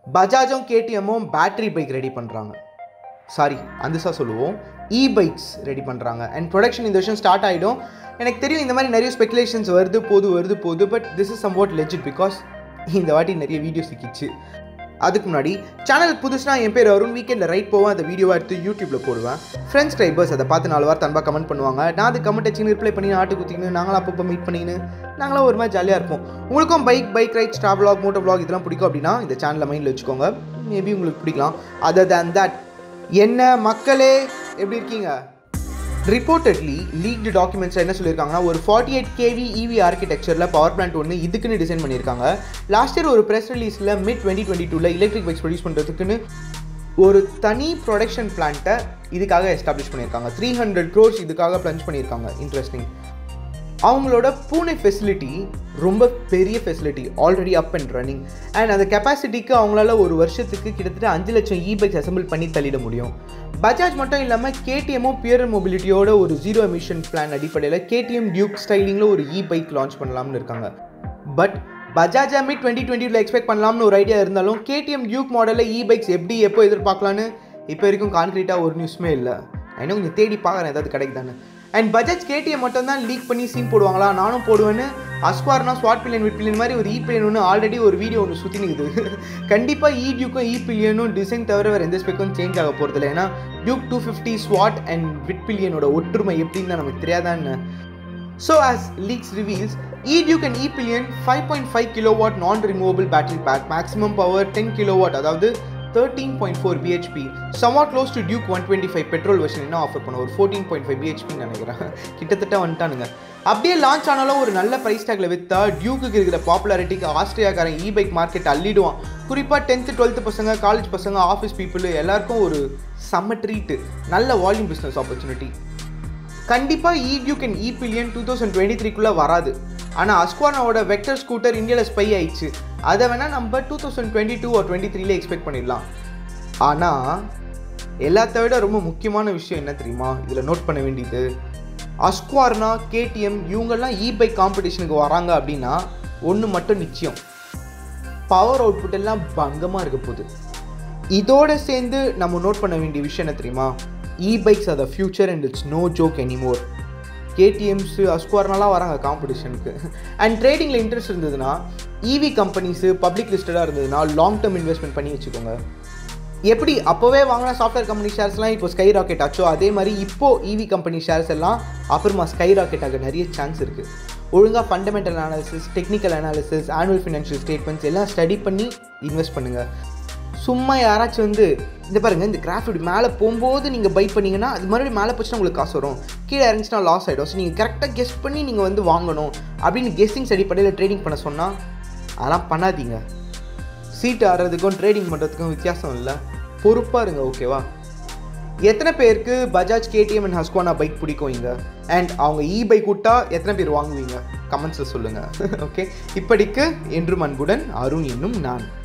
பஜாஜும் கேடிஎம்மும் battery bike ready பண்ணுறாங்க sorry அந்த சார் சொல்லுவோம் இ பைக்ஸ் ரெடி பண்ணுறாங்க அண்ட் ப்ரொடக்ஷன் இந்த வருஷம் ஸ்டார்ட் ஆகிடும் எனக்கு தெரியும் இந்த மாதிரி நிறைய ஸ்பெகுலேஷன்ஸ் வருது போது வருது போது but this is somewhat legit because இந்த வாட்டி நிறைய வீடியோஸ் சிக்கிச்சு அதுக்கு முன்னாடி சேனல் புதுசுனா என் பேர் அருண் வீக்கெண்டில் ரைட் போவேன் அந்த வீடியோவை எடுத்து யூடியூப்பில் போடுவேன் ஃப்ரெண்ட்ஸ் டைபர்ஸ் அதை பார்த்து நாலு வாரம் அன்பாக கமெண்ட் பண்ணுவாங்க நான் அது கமெண்ட் வச்சுன்னு ரிப்ளை பண்ணி ஆட்டு குத்திக்கின்னு நாங்களும் அப்பப்போ மீட் பண்ணின்னு நாங்களாம் ஒரு மாதிரி ஜாலியாக இருப்போம் உங்களுக்கும் bike bike rides travelogue moto vlog இதெல்லாம் பிடிக்கும் அப்படின்னா இந்த சேனலை மைண்டில் வச்சுக்கோங்க மேபி உங்களுக்கு பிடிக்கலாம் அதர் தேன் தட் என்ன மக்களே எப்படி இருக்கீங்க ரிப்போர்ட்டட்லி லீக்டு டாக்குமெண்ட்ஸ் என்ன சொல்லியிருக்காங்கன்னா ஒரு ஃபார்ட்டி எயிட் கேவி இவி ஆர்கிடெக்சரில் பவர் பிளான்ட் ஒன்று இதுக்குன்னு டிசைன் பண்ணியிருக்காங்க லாஸ்ட் இயர் ஒரு ப்ரெஸ் ரிலீஸில் மிட் டுவெண்ட்டி டுவெண்ட்டி டூவில் எலக்ட்ரிக் பைக்ஸ் ப்ரொடியூஸ் பண்ணுறதுக்குன்னு ஒரு தனி ப்ரொடக்ஷன் பிளான்ட்டை இதுக்காக எஸ்டாப்ளிஷ் பண்ணியிருக்காங்க த்ரீ ஹண்ட்ரட் க்ரோர்ஸ் இதுக்காக ப்ளஞ்ச் பண்ணியிருக்காங்க இன்ட்ரெஸ்டிங் அவங்களோட பூனே ஃபெசிலிட்டி ரொம்ப பெரிய facility already up and running and அந்த கெப்பாசிட்டிக்கு அவங்களால ஒரு வருஷத்துக்கு கிட்டத்தட்ட அஞ்சு லட்சம் இ பைக்ஸ் அசம்பிள் பண்ணி தள்ளிட முடியும் பஜாஜ் மட்டும் இல்லாமல் கேடிஎம்மும் பியர் மொபிலிட்டியோட ஒரு ஜீரோ எமிஷன் பிளான் அடிப்படையில் கேடிஎம் டியூக் ஸ்டைலிங்கில் ஒரு இ பைக் லான்ச் பண்ணலாம்னு இருக்காங்க பட் பஜாஜ் அமி டுவெண்ட்டி டுவெண்ட்டியில் எக்ஸ்பெக்ட் பண்ணலாம்னு ஒரு ஐடியா இருந்தாலும் கேடிஎம் டியூக் மாடலில் இ பைக்ஸ் எப்படி எப்போ எதிர்பார்க்கலான்னு இப்போ வரைக்கும் கான்க்ரீட்டாக ஒரு நியூஸுமே இல்லை நான் இன்னும் கொஞ்சம் தேடி பார்க்குறேன் ஏதாவது கிடைக்குதானு அண்ட் பஜாஜ் கேடிஎம் மட்டும் தான் லீக் பண்ணி சீன் போடுவாங்களா நானும் போடுவேன்னு அஸ்குவார்னா ஸ்வாட் பில்லியன் விட் பில்லியன் மாதிரி ஒரு இ பில்லியன் ஒன்று ஆல்ரெடி ஒரு வீடியோ ஒன்று சுற்றி நிற்குது கண்டிப்பாக இ டியூக்கும் இ பில்லியனும் டிசைன் தவிர வேறு எந்த ஸ்பெக்கும் சேஞ்ச் ஆக போகிறதில்ல ஏன்னா Duke two fifty Svart and விட் பில்லியனோட ஒற்றுமை எப்படின்னு தான் நமக்கு தெரியாதான்னு So as leaks reveals, E-Duke and E-Pillion 5.5 kilowatt non-removable battery pack, maximum power 10 kilowatt அதாவது 13.4 bhp somewhat close to Duke 125 petrol version என்ன ஆஃபர் பண்ண ஒரு 14.5 bhp நினைக்கிறேன் கிட்டத்தட்ட வந்துட்டானுங்க அப்படியே லான்ச் ஆனாலும் ஒரு நல்ல ப்ரைஸ் டேக்ல வித்தா டியூக்கு இருக்கிற பாப்புலாரிட்டிக்கு ஆஸ்திரியாக்காரன் இ பைக் மார்க்கெட் அள்ளிடுவான் குறிப்பாக டென்த்து டுவெல்த்து பசங்க காலேஜ் பசங்க ஆஃபீஸ் பீப்புள் எல்லாருக்கும் ஒரு செம்ம ட்ரீட்டு நல்ல வால்யூம் பிஸ்னஸ் ஆப்பர்ச்சுனிட்டி கண்டிப்பாக e Duke and e Pilen two thousand twenty த்ரீக்குள்ளே வராது ஆனால் அஸ்குவானாவோட வெக்டர் ஸ்கூட்டர் இந்தியாவில் ஸ்பை ஆயிடுச்சு அதை வேணால் நம்ம டூ தௌசண்ட் டுவெண்ட்டி டூ ஒரு டுவெண்ட்டி த்ரீல எக்ஸ்பெக்ட் பண்ணிடலாம் ஆனால் எல்லாத்த விட ரொம்ப முக்கியமான விஷயம் என்ன தெரியுமா இதில் நோட் பண்ண வேண்டியது அஸ்குவார்னா கேடிஎம் இவங்கெல்லாம் இ பைக் காம்படிஷனுக்கு வராங்க அப்படின்னா ஒன்று மட்டும் நிச்சயம் பவர் அவுட்புட் எல்லாம் பங்கமாக இருக்க போகுது இதோட சேர்ந்து நம்ம நோட் பண்ண வேண்டிய விஷயம் என்ன தெரியுமா e bikes are the future and it's no joke anymore KTMs அஸ்குவார்னாலாம் வராங்க காம்படிஷனுக்கு அண்ட் ட்ரேடிங்கில் இன்ட்ரெஸ்ட் இருந்ததுன்னா இவி கம்பெனிஸு பப்ளிக் லிஸ்டடாக இருந்ததுன்னா லாங் டேர்ம் இன்வெஸ்ட்மெண்ட் பண்ணி வச்சுக்கோங்க எப்படி அப்போவே வாங்கின சாஃப்ட்வேர் கம்பெனி ஷேர்ஸ்லாம் இப்போ ஸ்கை ராக்கெட் ஆச்சோ அதே மாதிரி இப்போது இவி கம்பெனி ஷேர்ஸ் எல்லாம் அப்புறமா ஸ்கை ராக்கெட் ஆக நிறைய சான்ஸ் இருக்குது ஒழுங்காக fundamental analysis technical analysis annual financial statements எல்லாம் ஸ்டடி பண்ணி இன்வெஸ்ட் பண்ணுங்கள் சும்மா யாராச்சும் வந்து இந்த பாருங்கள் இந்த கிராஃப் இப்படி மேலே போகும்போது நீங்கள் பை பண்ணீங்கன்னா அது மறுபடியும் மேலே போச்சுன்னா உங்களுக்கு காசு வரும் கீழே இறங்கிச்சுன்னா லாஸ் ஆகிடும் ஸோ நீங்கள் கரெக்டாக கெஸ் பண்ணி நீங்கள் வந்து வாங்கணும் அப்படின்னு கெஸ்ஸிங்ஸ் அடிப்படையில் ட்ரேடிங் பண்ண சொன்னால் அதெல்லாம் பண்ணாதீங்க சீட்டு ஆடுறதுக்கும் ட்ரேடிங் பண்ணுறதுக்கும் வித்தியாசம் இல்லை பொறுப்பாக இருங்க ஓகேவா எத்தனை பேருக்கு Bajaj KTM and Husqvarna bike பிடிக்கும் இங்கே அண்ட் அவங்க இ பைக் விட்டா எத்தனை பேர் வாங்குவீங்க கமெண்ட்ஸில் சொல்லுங்கள் ஓகே இப்படிக்கு என்றும் அன்புடன் அருண் என்னும் நான்